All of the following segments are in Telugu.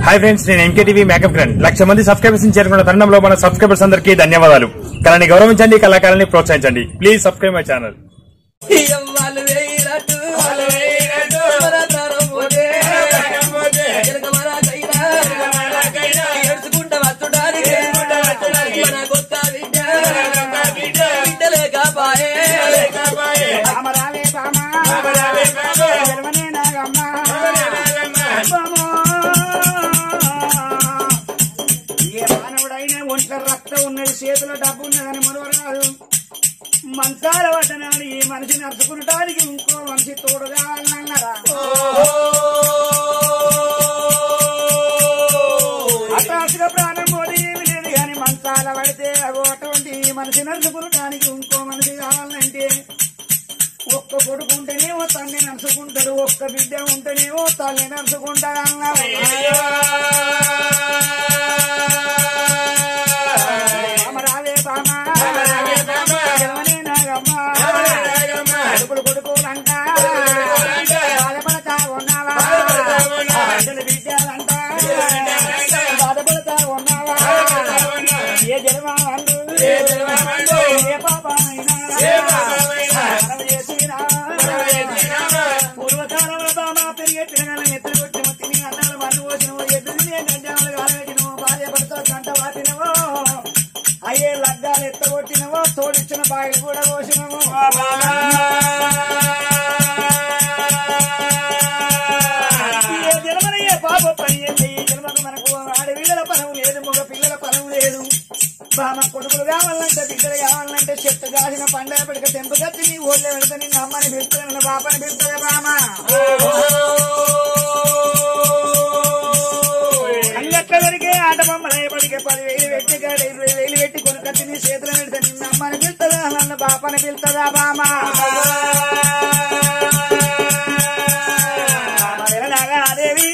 హాయ్ ఫ్రెండ్స్ నేను ఎంకేటీవీ మేకప్ గ్రాండ్ లక్ష మంది సబ్స్క్రైబర్స్ చేరుకున్న తరుణంలో మన సబ్స్క్రైబర్స్ అందరికీ ధన్యవాదాలు కళని గౌరవించండి కళాకారాన్ని ప్రోత్సహించండి ప్లీజ్ సబ్స్క్రైబ్ మై ఛానల్ వాళ్ళు వేయినట్టు మన తరం పోతే వెనక మన కైనా ఏడ్చుకుంటా వచ్చుడానికి మన కొత్త బిడ్డ బిడ్డలే కాపాయే రామరావే బామా జన్మనే నాగమ్మ బామో. ఏ మానవుడైనా ఒంట్ల రక్తం ఉన్నది చేతిలో డబ్బు ఉన్నదని మరొకరు కాదు మంచాల పడ్డనాడు ఈ మనిషి నడుచుకునటానికి ఇంకో మనిషి తోడుగా అన్నారా హఠాత్తుగా ప్రాణం పోటీ ఏమి లేదు కానీ మంచాల పడితే అగో అటువంటి ఈ మనిషి నడుచుకునటానికి ఇంకో మనిషి కావాలంటే ఒక్క కొడుకు ఉంటేనేమో తల్లి నడుచుకుంటాడు ఒక్క బిడ్డ ఉంటేనేమో తల్లి నడుచుకుంటాడు అన్నారు రామరావే బామా జన్మనే నాగమ్మ కొడుకులు కొడుకులంట బాధపడతా ఉన్నావా బిడ్డలు బిడ్డలంట బాధపడతా ఉన్నావా ఏ జన్మ వాళ్ళు ఏ పాప పూర్వకాలంలో బామా పెరిగే పిల్లగాళ్ళని ఎత్తులు కొట్టి మొత్తిని అన్నాలు మన్ను పోసినవో ఎద్దుని నేను గంజాములు కాలబెట్టినవో భార్య భర్త గంట వాటినవో అయ్యే లగ్గాలు ఎత్తగొట్టినవో తోడిచ్చిన బాయిలు కూడా పోసినవో ఏ జన్మన ఏ పాప పని చేస్తే ఈ జన్మకు మనకు ఆడపిల్లల పనం లేదు మగ పిల్లల పనం లేదు బామ కొడుకులు కావాలంటే బిడ్డలు కావాలంటే చెట్టు కాసిన పండగ పిడక తెంపు కత్తి నీ ఊళ్ళో వెళ్తే నిన్న అమ్మని పిలుస్తుంది నిన్న బాపని పిలుస్తుంది బామ అంగట్ల వరకే ఆట బొమ్మలే పడికే పదివేలు పెట్టి కాడ ఇరవై వేలు పెట్టి కొనుకొచ్చి నీ చేతిలో పెడితే నిన్న అమ్మని పిలుతుందా నన్ను బాపని పిలుతుందా బామ నాగాదేవి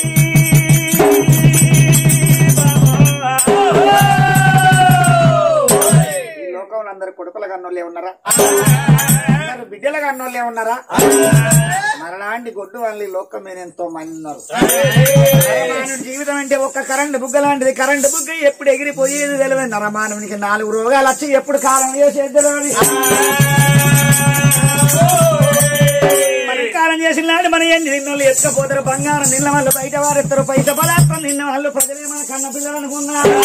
ఈ లోకంలో అందరు కొడుకుల కన్నోళ్ళే ఉన్నారా అందరు బిడ్డల కన్నోళ్ళే ఉన్నారా మరణాంటి గొడ్డు వాళ్ళు ఈ లోకం మీద ఎంతో మంది ఉన్నారు మానవుడి జీవితం అంటే ఒక్క కరెంట్ బుగ్గ లాంటిది కరెంట్ బుగ్గ ఎప్పుడు ఎగిరిపోయేది తెలియదు నరమానవునికి నాలుగు రోగాలు వచ్చి ఎప్పుడు కాలం చేసేది తెలియదు మరి కాలం చేసిన నాడు మన ఎన్ని నిన్నోళ్ళు ఎత్తుకపోతారు బంగారం నిన్న వాళ్ళు బయట వారెత్తారు పైస పదార్థం నిన్న వాళ్ళు ప్రజలే మన కన్న పిల్లలు అనుకున్నారు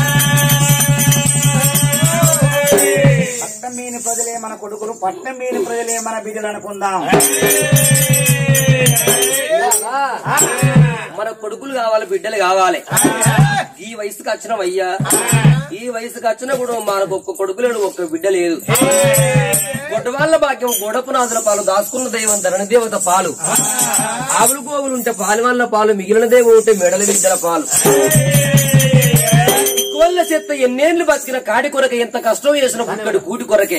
పట్టం మీని ప్రజలే మన కొడుకులు పట్టం మీని ప్రజలే మన బిడ్డలు అనుకుందాం మన కొడుకులు కావాలి బిడ్డలు కావాలి ఈ వయసుకు వచ్చిన వయ్యా ఈ వయసుకు వచ్చిన కూడా మనకు ఒక్క కొడుకు లేడు ఒక్క బిడ్డ లేదు గొడ్డవాళ్ళ భాగ్యం గొడపునాథుల పాలు దాచుకున్న దైవం ధరణి దేవత పాలు ఆవులు గోవులు ఉంటే పాలు వాళ్ళ పాలు మిగిలిన దేవం ఉంటే మెడల బిడ్డల పాలు కోళ్ళ చెత్త ఎన్నేళ్లు బతికిన కాడి కొరకే ఎంత కష్టం చేసిన పుట్టడు కూటి కొరకే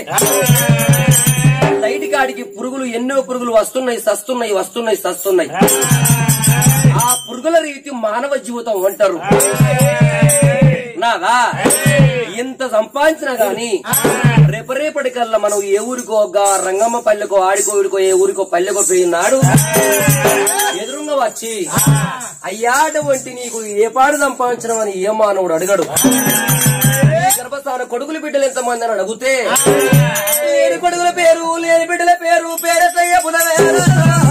లైట్ కాడికి పురుగులు ఎన్నో పురుగులు వస్తున్నాయి సస్తున్నాయి వస్తున్నాయి సస్తున్నాయి ఆ పురుగుల రీతి మానవ జీవితం అంటారు నాదా ఎంత సంపాదించినా గాని రేపరేపటికల్లా మనం ఏ ఊరికో గా రంగమ్మ పల్లెకో ఆడికో ఊరికో ఏ ఊరికో పల్లెకో పోయినాడు ఎదురుగా వచ్చి అయ్యాట వంటి నీకు ఏ పాడు సంపాదించడం అని ఏ మానవుడు అడగడు ఈ గర్భస్థాన కొడుకులు బిడ్డలు ఎంతమంది అని అడిగితే లేని కొడుకుల పేరు లేని బిడ్డల పేరు పేరసయ్య పునవేరు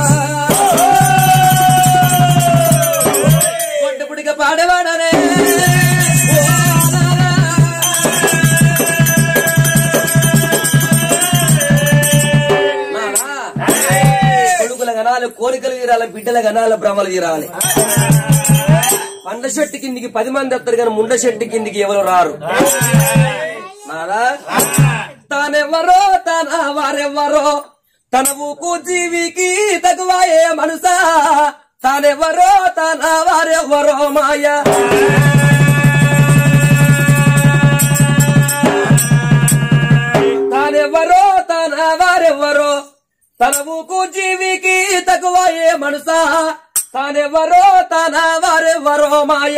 కొట్టుపుడిక పాడవాడనే కొడుకుల గనాలు కోరికలు తీరాలి బిడ్డల గనాల భ్రమలు తీరాలి పండ్ల చెట్టు కిందికి పది మంది వస్తారు కానీ ముండ చెట్టు కిందికి ఎవరు రారు నాదా తానెవరో తన వారెవ్వరో తన ఊకు జీవికి తగువాయే మనసా తానెవరో తన వారెవ్వరో మాయ తానెవరో తన వారెవ్వరో తన ఊకు జీవికి తగువాయే మనసా తానెవరో తన వారెవ్వరో మాయ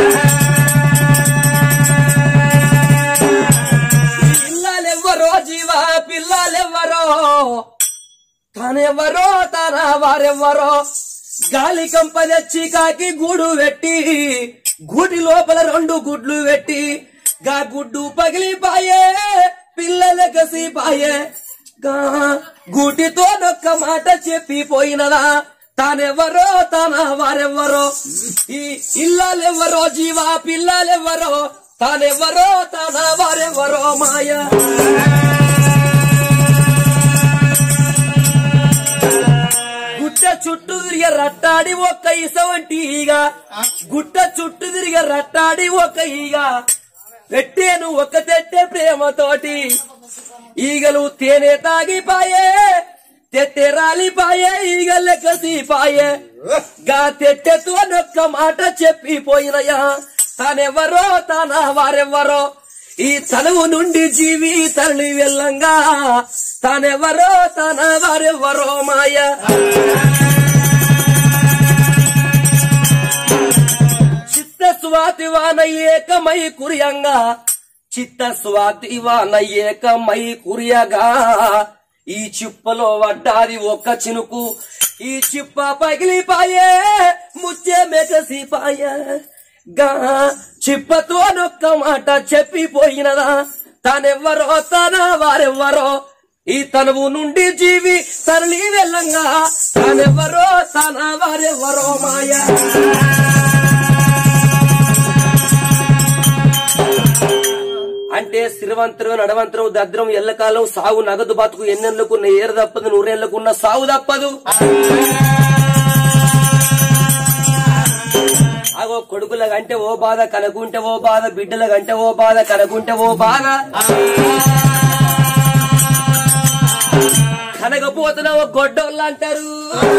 పిల్లలెవ్వరో జీవా పిల్లలెవ్వరో తనెవ్వరో తన వారెవ్వరో గాలి కంప తెచ్చి కాకి గూడు పెట్టి గూటి లోపల రెండు గుడ్లు పెట్టి గా గుడ్డు పగిలిపాయే పిల్లల కసిపాయే గా గూటితో నొక్క మాట చెప్పి పోయినదా తానెవరో తన వారెవ్వరో ఈ ఇల్లాలెవ్వరో జీవా పిల్లలెవ్వరో తానెవ్వరో తన వారెవ్వరో మాయా గుట్ట చుట్టూ తిరిగే రట్టాడి ఒక్క ఇసవంటి ఈగ గుట్ట చుట్టూ తిరిగే రట్టాడి ఒక్క ఈగ పెట్టేను ఒక తెట్టే ప్రేమతోటి ఈగలు తేనె తాగిపాయే తెట్టె రాలిపాయే ఈగల కసిపాయే గా తెట్టెతో నొక్క మాట చెప్పిపోయినయా తానెవరో తన వారెవ్వరో ఈ తనువు నుండి జీవి తరలి వెళ్ళంగా తానెవరో తన వారెవ్వరో మాయ చిత్త స్వాతి వాన ఏకమై కురియంగా చిత్త స్వాతి వాన ఏకమై కురియగా ఈ చిప్పలో వడ్డాది ఒక్క చినుకు ఈ చిప్ప పగిలిపాయే ముచ్చే మెకసిపాయే గా చిప్పతో నొక్క మాట చెప్పిపోయినదా తానెవ్వరో తన వారెవ్వరో ఈ తనువు నుండి జీవి తరలి వెళ్ళంగా తానెవ్వరో తన వారెవ్వరో మాయా అంటే స్థిరవంతరం నడవంతరం దద్రం ఎల్లకాలం సాగు నగదు బతుకు ఎన్నెళ్లకున్న ఏరు తప్పదు నూరేళ్లకున్న సాగు తప్పదు అగో కొడుకులకంటే ఓ బాధ కనుకుంటే ఓ బాధ బిడ్డలకంటే ఓ బాధ కనుకుంటే ఓ బాధ కనకపోతున్నా ఓ గొడ్డోళ్ళు అంటారు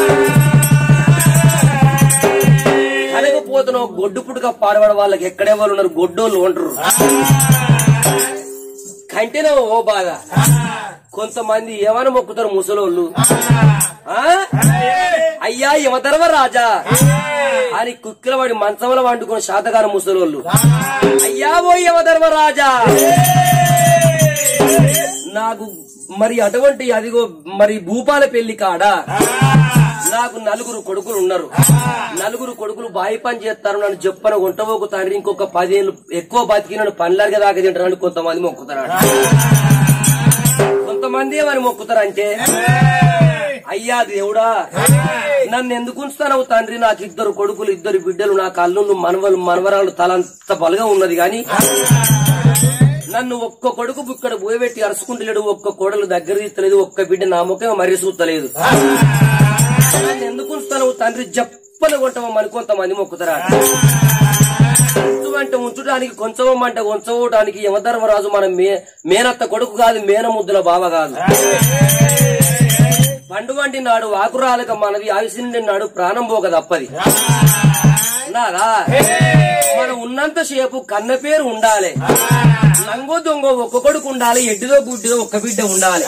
కనకపోతున్నా ఓ గొడ్డు పుట్టుక పాడబడ వాళ్ళకి ఎక్కడే వాళ్ళు ఉన్నారు గొడ్డోళ్ళు ఉంటారు కంటేనే ఓ బాధ కొంతమంది ఏమని మొక్కుతారు ముసలోళ్ళు ఆ? అయ్యా యమధర్మ రాజా అని కుక్కల వాడి మంచంలో వండుకుని శాతగాన ముసలోళ్ళు అయ్యా ఓ యమధర్మ రాజా నాకు మరి అటువంటి అదిగో మరి భూపాల పెళ్లి కాడ నాకు నలుగురు కొడుకులు ఉన్నారు నలుగురు కొడుకులు బాయి పని చేస్తారు నన్ను చెప్పన గుంటవోకు తండ్రి ఇంకొక పదేళ్ళు ఎక్కువ బతికి నన్ను పనిలాగా దాకా తింటారని కొంతమంది మొక్కుతారు కొంతమంది ఏమని మొక్కుతారంటే అయ్యా దేవుడా నన్ను ఎందుకు ఉంచుతానవు తండ్రి నాకు ఇద్దరు కొడుకులు ఇద్దరు బిడ్డలు నా కళ్ళు మనవలు మనవరాలు తలంత బలగా ఉన్నది గాని నన్ను ఒక్క కొడుకు బుక్కడ పోయబెట్టి అరుచుకుంటలేడు ఒక్క కోడలు దగ్గర తీస్తలేదు ఒక్క బిడ్డ నా ముఖం మరీ చూస్తలేదు నన్ను ఎందుకు ఉంచుతాను తండ్రి జప్పన కొట్టమని మరి కొంతమంది మొక్కుతారా ఉంచమంటే ఉంచడానికి కొంచెమంటే ఉంచవడానికి యమధర్మరాజు మన మే మేనత్త కొడుకు కాదు మేనముద్దుల బావ కాదు పండు వంటి నాడు వాకురాలక మనది ఆవిసిండి నాడు ప్రాణం పోక తప్పది ఉన్నారా మనం ఉన్నంత సేపు కన్న పేరు ఉండాలి లంగో దొంగ ఒక్క కొడుకు ఉండాలి ఎడ్డిదో గుడ్డిదో ఒక్క బిడ్డ ఉండాలి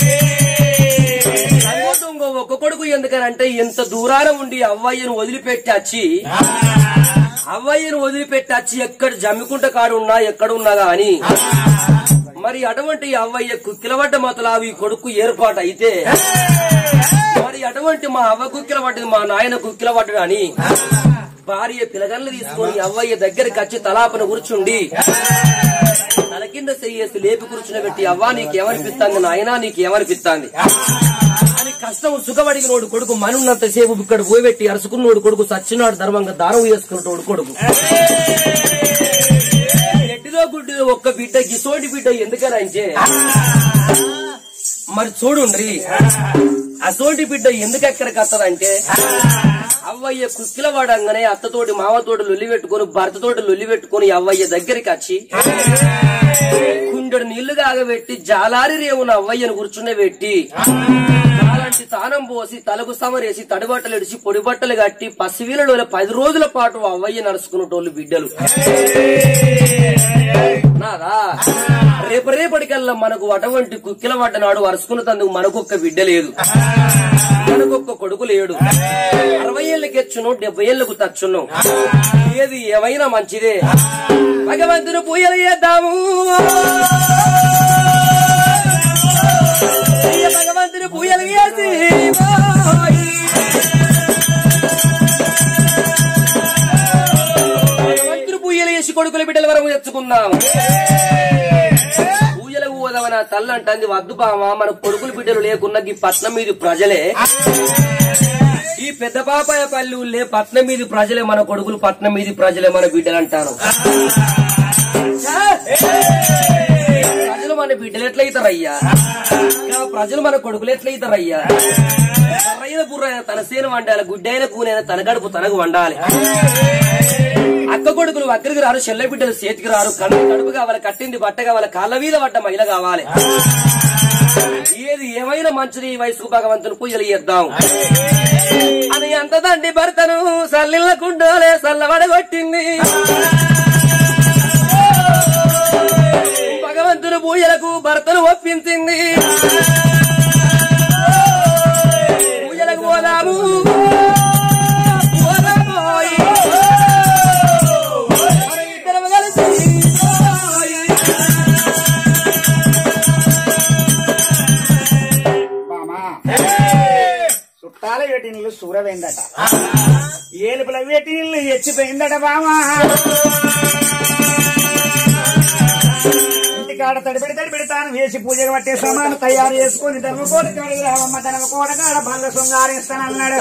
లంగో దొంగ ఒక్క కొడుకు ఎందుకనంటే ఎంత దూరాన ఉండి అవ్వయ్యను వదిలిపెట్టి వచ్చి అవ్వయ్యను వదిలిపెట్టి వచ్చి ఎక్కడ జమ్మికుంట కాడు ఉన్నా ఎక్కడ ఉన్నా గాని మరి అటువంటి అవ్వయ్య కుక్కిలబడ్డ మొదలావి ఈ కొడుకు ఏర్పాటు అయితే మరి అటువంటి మా అవ్వ కుక్కిల పడ్డది మా నాయన కుక్కిల పడ్డడు అని భార్య పిలగన్లు తీసుకొని అవ్వయ్య దగ్గరికి వచ్చి తలాపన కూర్చుండి తల కింద చెయ్యేసి లేపి కూర్చుని పెట్టి అవ్వ నీకేమనిపిస్తాంది నాయనా నీకేమనిపిస్తాంది అని కష్టం సుఖపడినోడు కొడుకు మనున్నంత సేపు ఇక్కడ పోయబెట్టి అరుచుకున్నోడు కొడుకు సచ్చినాడు ధర్మంగా దానం చేసుకున్నోడు కొడుకు ఎట్టిదో గుడ్డిదో ఒక్క బిడ్డ గిసోటి బిడ్డ ఎందుకనంటే మరి చూడుండ్రి అసోటి బిడ్డ ఎందుకు ఎక్కడికి వస్తదంటే అవ్వయ్య కుక్కిల వాడంగానే అత్తతోటి మామతోటి లొల్లి పెట్టుకుని భర్తతోటి లొల్లి పెట్టుకుని అవ్వయ్య దగ్గరికి వచ్చి కుండెడు నీళ్లు కాగబెట్టి జాలారి రేవున అవ్వయ్యను కూర్చునే పెట్టి అలాంటి తానం పోసి తలకు సమరేసి తడిబట్టలు ఇడిచి పొడి బట్టలు కట్టి పసివీలలో పది రోజుల పాటు అవ్వయ్య నడుచుకున్నటోళ్ళు బిడ్డలు నాదా రేపు రేపటికల్లా మనకు అటువంటి కుక్కిల పడ్డనాడు వరుసుకున్న తందుకు మనకొక్క బిడ్డ లేదు మనకొక్క కొడుకు లేడు అరవై ఏళ్ళకి ఎచ్చును డెబ్బై ఏళ్ళకు తచ్చును ఏది ఏమైనా మంచిదే భగవంతుని పూజలు చేద్దాము అయ్య భగవంతుని పూజలు చేసి కొడుకుల బిడ్డల వరకు తెచ్చుకుందాం పూజలకు పోదామని ఆ తల్లి అంటుంది వద్దు బామా మన కొడుకుల బిడ్డలు లేకున్న ఈ పట్నం మీది ప్రజలే ఈ పెద్ద పాపాయ పల్లి ఊళ్ళే పట్నం మీది ప్రజలే మన కొడుకులు పట్నం మీది ప్రజలే మన బిడ్డలు అంటారు ప్రజలు మన బిడ్డలు ఎట్లయితారయ్యా ఇంకా ప్రజలు మన కొడుకులు ఎట్లయితారయ్యా కర్రైన బుర్రైన తన సేను వండాలి గుడ్డైన కూనైన తన గడుపు తనకు వండాలి అక్క కొడుకులు అక్కడికి రారు చెల్ల బిడ్డలు చేతికి రారు కడుపు కడుపు కావాలి కట్టింది బట్ట కావాలి కాళ్ళ మీద పడ్డ మహిళ కావాలి ఏది ఏమైనా మంచిది ఈ వయసుకు భగవంతుని పూజలు చేద్దాం అని అంత దండి భర్తను సల్లిల్లకుండోలే సల్లవడగొట్టింది భగవంతుని పూజలకు భర్తను ఒప్పించింది పూజలకు పోదాము పోదామోయ్. మన ఇద్దరము కలిసి మామా చుట్టాల వేటి నీళ్ళు సూరవేందట ఏలుపుల వేటి నీళ్ళు ఎచ్చిపోయిందట బామా ఇంటికాడ తడిపెడి తడిపెడి తాను వేసి పూజగా పట్టే సమాన తయారు చేసుకుని ధర్మకోట కాడికి రావమ్మ ధర్మకోట కాడ బంగ శృంగారిస్తానన్నాడు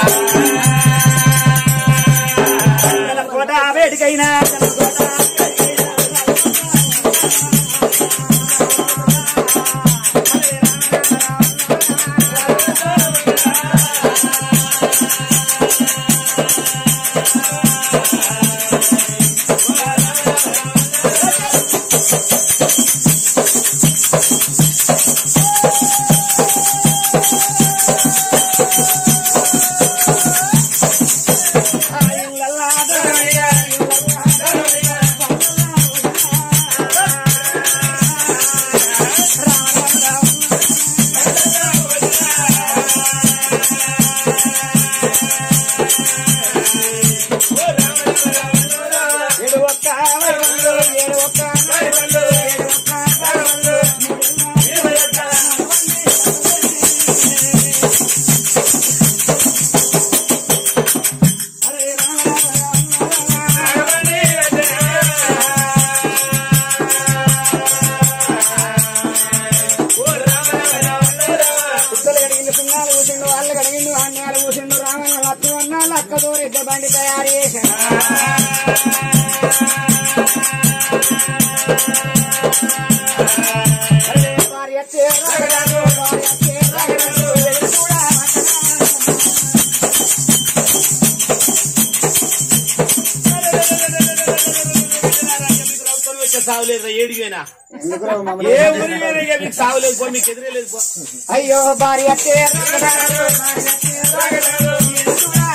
కోట వేడికైనా ధర్మకోట ఏడు ఒక్క వరవళ్ళు, ఏడు ఒక్క వరవళ్ళు, ఏడు ఒక్క వరవళ్ళు, ఏడు ఒక్క హరే రామ రామ కుక్కలు కడిగిండు సున్నాలు కూసిండు వాళ్ళు కడిగిండు అన్యాలు కూసిండు రామన్న లత్తు అన్న లక్కతో రెడ్డ బండి తయారు చేశాడు హరే భార్య చేరగలడు, భార్య చేరగలడు, వెళ్ళు కూడా సావులేదు ఏడిగైనా ఎందుకురా మమ్మల్ని ఏ ఊరి మీకు సావులేదు పో మీకు ఎదురేలేదు పో అయ్యో భార్య చేరగలడు, భార్య చేరగలడు, వెళ్ళు కూడా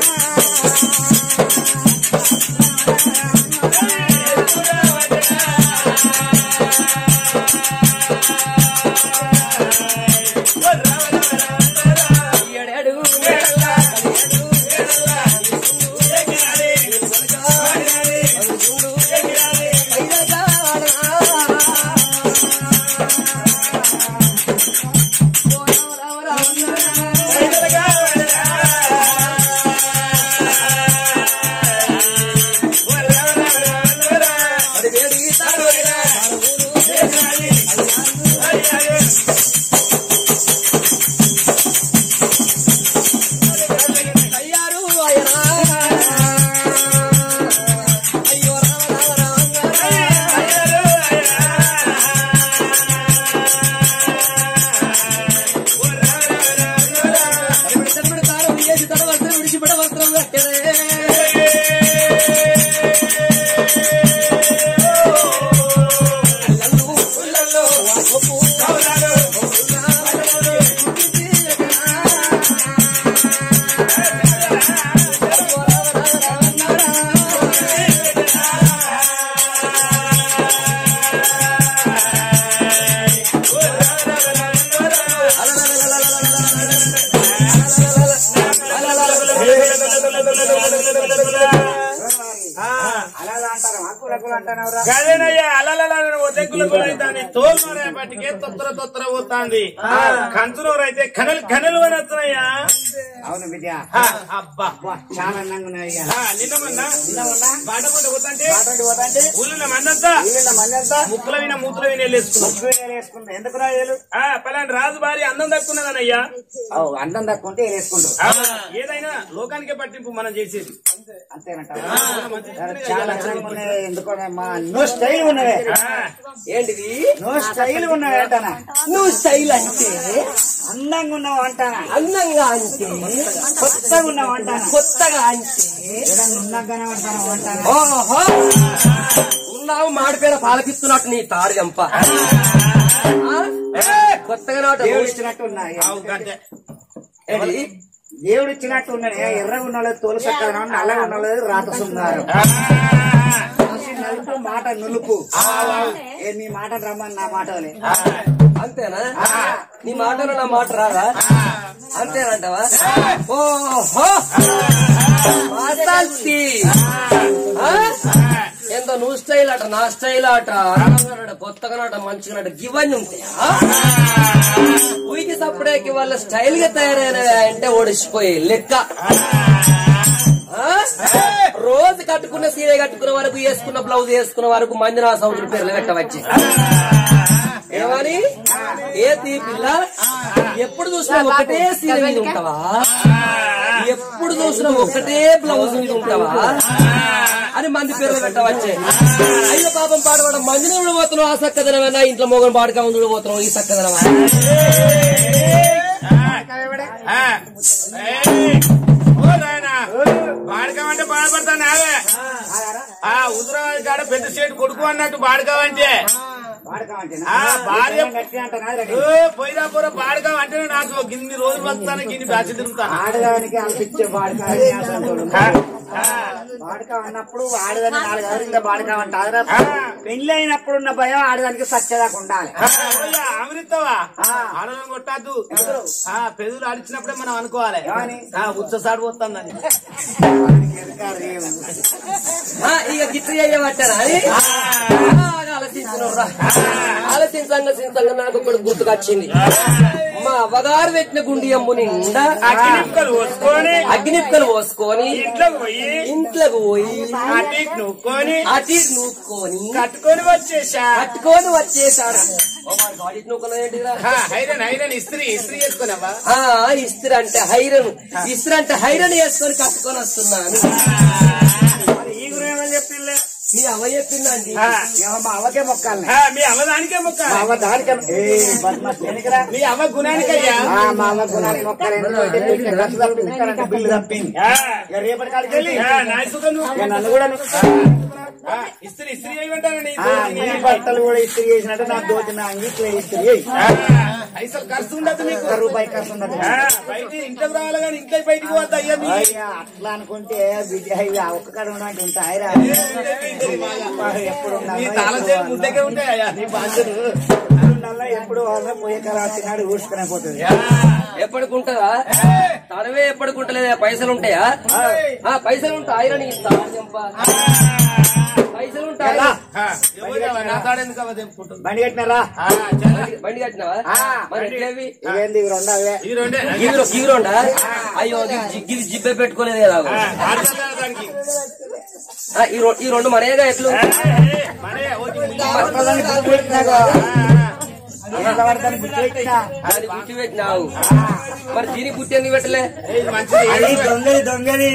ఏడేడు ఆ అలా అంటారు ఆకులకు అంటానవరా గదేనయ్యా అలలల ఒదెక్కుల గురైతాంది తోలు రేపటికే తొత్తర తొత్తర పోతాంది కంచునూరు అయితే కనలు కనలు అని వస్తున్నాయ్యా అవును విద్య ఆ, అబ్బా చాలా అందంగా ఉన్నాయి ఇవాళ. ఆ, నిన్న మొన్న నిన్న మొన్న బాట పూట పోతాంటే అటువంటి పోతాంటే ఊళ్ళో మందంతా వీళ్ళ మందంతా ముక్కుల విన మూత్ర విన వెళ్ళేసుకున్నాం ముగ్గురు వేసుకుంటారు ఎందుకు రా ఏలు ఆ, పలాంటి రాజు భార్య అందం దక్కున్నదనయ్యా అవు అందం దక్కుంటే వేసుకుంటారు ఆ, ఏదైనా లోకానికే పట్టింపు మనం చేసేది అంతేనంటారు చాలా అందంగా ఉన్నాయి ఎందుకో మా నో స్టైల్ ఉన్నవే ఏంటిది నో స్టైల్ ఉన్నవే అంటానా నువ్వు స్టైల్ అంటే అందంగా ఉన్నావు అంటానా అందంగా అంటే కొత్తగా ఉన్నావు అంటానా కొత్తగా అంటే ఏదన్నా ఉన్నాగానే అంటాను అంటానా ఓహో ఉన్నావు మాడిపోయిన పాలకిస్తున్నట్టు నీ తారు చంప ఆ? కొత్తగా నాట దేవుడు ఇచ్చినట్టు ఉన్నాయి ఆవు గంటే. ఏంటి దేవుడు ఇచ్చినట్టు ఉన్నాయి ఎర్రగా ఉన్న వాళ్ళు తోలు చక్కగా నల్లగా ఉన్న వాళ్ళు రాత సున్నారు ఆ, నలుపు మాట నులుపు ఏ నీ మాట రమ్మని నా మాట వలే. అంతేనా నీ మాటలో నా మాట రాదా అంతేనంటావా ఓహో మాతాల్సి. ఆ? ఎంతో నువ్వు స్టైల్ అట నా స్టైల్ అట అందంగానట కొత్తగానట మంచిగానట ఇవన్నీ ఉంటాయా ఉయికి సప్పుడేకి వాళ్ళ స్టైల్ గా తయారైన అంటే ఓడిసిపోయి లెక్క ఆ? రోజు కట్టుకున్న సీరే కట్టుకున్న వరకు వేసుకున్న బ్లౌజ్ వేసుకున్న వరకు మందిరా సౌదరి పేర్లు పెట్టవచ్చు ఏమని ఏ తీ పిల్ల ఎప్పుడు చూసినా ఒకటే సీర మీద ఉంటావా ఎప్పుడు చూసినా ఒకటే బ్లౌజ్ మీద ఉంటావా అని మంది పేర్లు పెట్టవచ్చే అయ్యో పాపం పాడవాడ మందిని పోతున్నావు ఆ సక్కదనమైనా ఇంట్లో మొగను పాడుకా ఉండి పోతున్నావు ఈ సక్కదనమా ఆ, ఏయ్, ఓ నాయనా బాడకావంటే బాధపడతాను నావే ఆ ఉదరాబాద్ కాడ పెద్ద సేటు కొడుకు అన్నట్టు బాడకావంటే వాడకమంటేనా? ఆ, భార్య గట్టిగా అంటానా? ఓ, పోయినా పోరా బాడకావ అంటే నాకు గిన్ని రోజులు బతాను గిన్ని బ్యాచ్ తిరుగుతాను ఆడదానికి అనిపించే బాడక బాడక అన్నప్పుడు ఆడదాన్ని నాలుగు అదిగా బాడక అంటారు పెళ్లి అయినప్పుడు ఉన్న భయం ఆడదానికి సత్యదాకా ఉండాలి అమృతవా ఆడలను కొట్టద్దు ఆ పెదవులు అడిచినప్పుడే మనం అనుకోవాలి ఏమని? ఆ ఉచ్చసాడు పోతుందని ఆ, ఇక గిట్టు చేయబట్టారా అని బాగా ఆలోచించినరా ఆలోచించంగా చింతంగా నాకు ఒకటి గుర్తుకొచ్చింది మా అవగారు పెట్టిన గుండి అమ్ము నిండా అగ్గినిప్పులు పోసుకొని అగ్నిప్పులు పోసుకొని ఇంట్లోకి పోయి ఇంట్లోకి పోయి అటు ఇటు నూక్కొని అటు ఇటు నూక్కొని కట్టుకొని వచ్చేసా కట్టుకొని వచ్చేసాడు ఓ మా గాడి నూకలు ఏంటిరా ఆ, ఐరన్ ఐరన్ ఇస్త్రీ ఇస్త్రీ చేసుకున్నావా ఆ ఇస్త్రీ అంటే హైరన్ ఇస్త్రీ అంటే హైరన్ వేసుకొని కట్టుకొని వస్తున్నాను ఈ గురు ఏమని చెప్పిందిలే మీ అవ్వ చెప్పిందండి ఆ, మా అవ్వకే మొక్కాలి ఆ, మీ అమ్మ దానికే మొక్క మా అవ్వ దానికే ఏ, బద్మాష్ దేనికిరా? మీ అమ్మ గుణానికయ్యా ఆ, మా అవ్వ గుణానికి మొక్కాలి ఎందుకంటే బిల్లు డ్రస్ తప్పింది, ఇక్కడంటే బిల్లు తప్పింది ఆ, ఇక రేపటి కాడికి వెళ్ళి ఆ, నా ఇసుక నువ్వు. ఇక నన్ను కూడా ను- ఆ, ఇస్త్రీ ఇస్త్రీ అయ్యంటాను నీ ఆ, నీ బట్టలు కూడా ఇస్త్రీ చేసినట్టు నా దోతి నా అంగిట్లో ఇస్త్రీ చేయి. పైసలు ఖర్చు ఉండదు నీకు ఒక్క రూపాయి ఖర్చు ఉండదు ఆ, బయట ఇంట్లోకి రావాలి కానీ ఇంట్లో బయటికి పోతా అయ్యా మీ అయ్యా, అట్లా అనుకుంటే విద్య ఇవి ఆ ఒక్క కాడ ఉండడానికి ఉంటా ఆయరా ఎప్పుడు నీ ఉండాలో, తాళసేపు ఎప్పుడు ముద్దకే ఉంటాయా నీ బాధ్యత ఉండాలో, ఎప్పుడు వాళ్ళ పోయే కాలం వచ్చినాడు ఊసుకునే పోతుంది ఎప్పటికుంటదా తనవే ఎప్పటికుంటలేదా పైసలు ఉంటాయా ఆ పైసలు ఉంటాయి ఐరన్ ఇస్తా చెంప. పైసలు ఉంటాయి నా తాడెందుకు అవ్వ తెంపుకుంటుంది బండి కట్టినారా ఆ, చాలా. బండి కట్టినావా ఆ, మరి ఎట్లేవి ఇవేంది ఇవి రెండు అవే ఈ రెండే గీరు గీరుండా అయ్యో గి- గి- గిది జిబ్బే పెట్టుకోలేదు కదా ఆ, ఆడపిల్లల దానికి ఆ, ఈ రొ- ఈ రెండు మరేగా ఎట్లు మరే ఓటి ముందు. పక్కలని గుర్తు పెట్టినాగా ఎంత పడతాను గుర్తు పెట్టినా దాన్ని గుర్తు పెట్టినావు మరి దీనికి గుర్తు ఎందుకు పెట్టలే ఇది మంచిది అది దొంగది దొంగది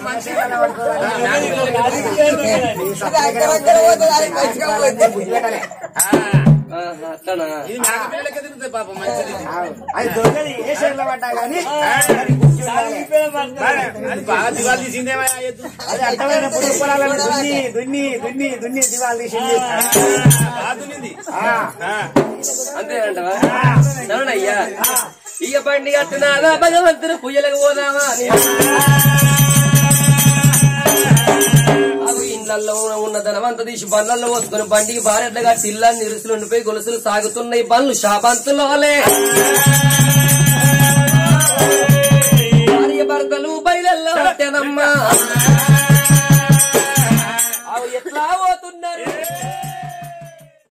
గుర్తు పెట్టాలి ఆహా, అట్లనా ఇది నాకు పిల్లలకి తిరుగుతాయి పాపం మంచిది అది దొంగది ఏ షేర్లో పడ్డా కానీ అది గుర్తు ఉండాలి. అది బాగా దివాళ తీసిందేమో ఆ ఎద్దు. అది అర్థమైన పురుగు పొలాలను దున్ని దున్ని దున్ని దున్ని దివాలు తీసింది బాగా దున్నింది. ఆ, ఆ. అంతేనంటవా సరేనయ్యా ఇక బండి కట్టినాదా భగవంతుడు పుయ్యలకు పోదామా అని. అవి ఇళ్లలో ఉన్న ధనవంత తీసి బండ్లలో పోసుకొని బండికి భార్యగా కట్టి ఇల్లాన్ని నిరుసులు ఉండిపోయి గొలుసులు సాగుతున్నాయి బండ్లు శాపంతులోలే భార్య భర్తలు బయలల్లో పట్టెనమ్మా